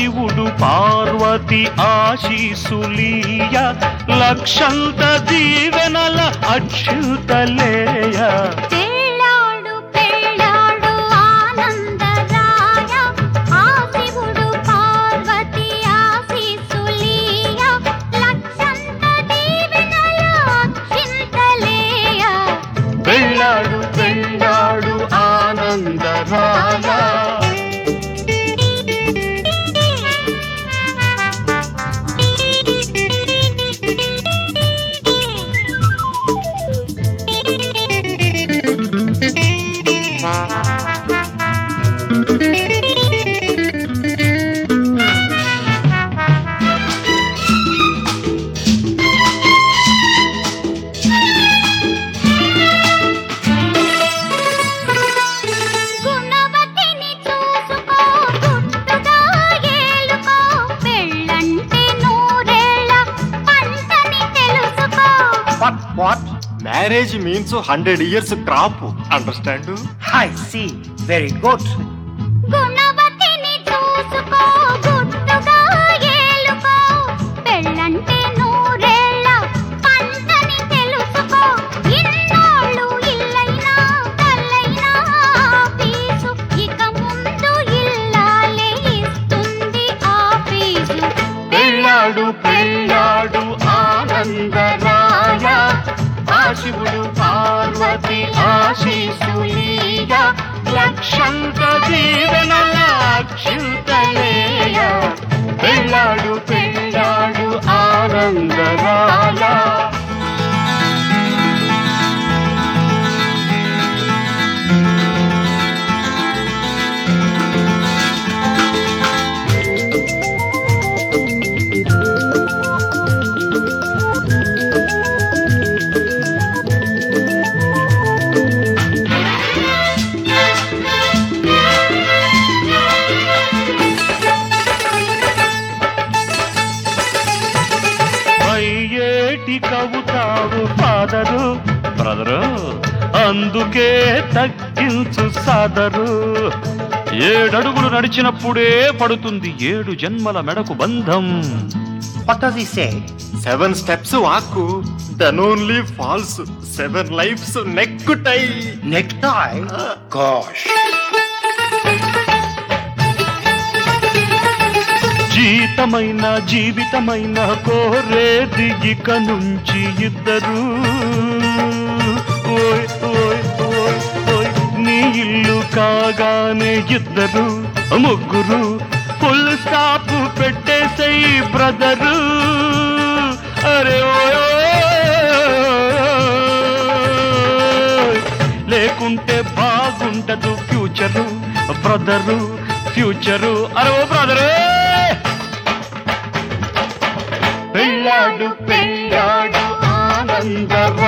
శివుడు పార్వతి ఆశీసులీయ లక్షంత దీవెనల అచ్యుతలేయ పెళ్ళాడు పెళ్ళాడు ఆనందరాయ ఆ శివుడు పార్వతి ఆశీసులీయ లక్షంత దీవెనల అక్షింతలేయ పెళ్ళాడు పెళ్ళాడు ఆనందరాయ గుణవతిని చూసుకో గుట్టుగా ఏలుకో పెళ్ళంటే నూరేళ్ళ పంటని తెలుసుకో what what marriage means hundred years crop understand I see. Very good. గుణవతిని చూసుకో గుట్టుగా ఏలుకో పెళ్ళంటే నూరేళ్ళ పంటని తెలుసుకో ఇన్నాళ్ళు ఇల్లైనా కల్లైనా ఆఫీసు ఇక ముందు ఇల్లాలే ఇస్తుంది ఆఫీసు పెళ్ళాడు పెళ్ళాడు ఆనందరాయ ఆ శివుడు పార్వతి ఆశీసులీయ లక్షంత దీవెనల అచ్యుతలేయ పెళ్ళాడు పెళ్ళాడు ఆనందరాయ అయ్యేటి కవుతావు ఫాదరు బ్రదరు అందుకే తగ్గించు సాదరు ఏడడుగులు నడిచినప్పుడే పడుతుంది ఏడు జన్మల మెడకు బంధం What does he say? Seven steps walk then only falls seven lifes necktie Necktie? Gosh. జీతమైన జీవితమైన కోరేది ఇక నుంచి ఇద్దరు ఓయ్ ఓయ్ ఓయ్ ఓయ్ నీ ఇల్లు కాగానే ఇద్దరు ముగ్గురు ఫుల్ స్టాప్ పెట్టేసేయి బ్రదరు అరే ఓయ్ ఓయ్. లేకుంటే బాగుండదు ఫ్యూచరు బ్రదరు ఫ్యూచరు అరే ఓ బ్రదరు పెళ్ళాడు పెళ్ళాడు ఆనందరా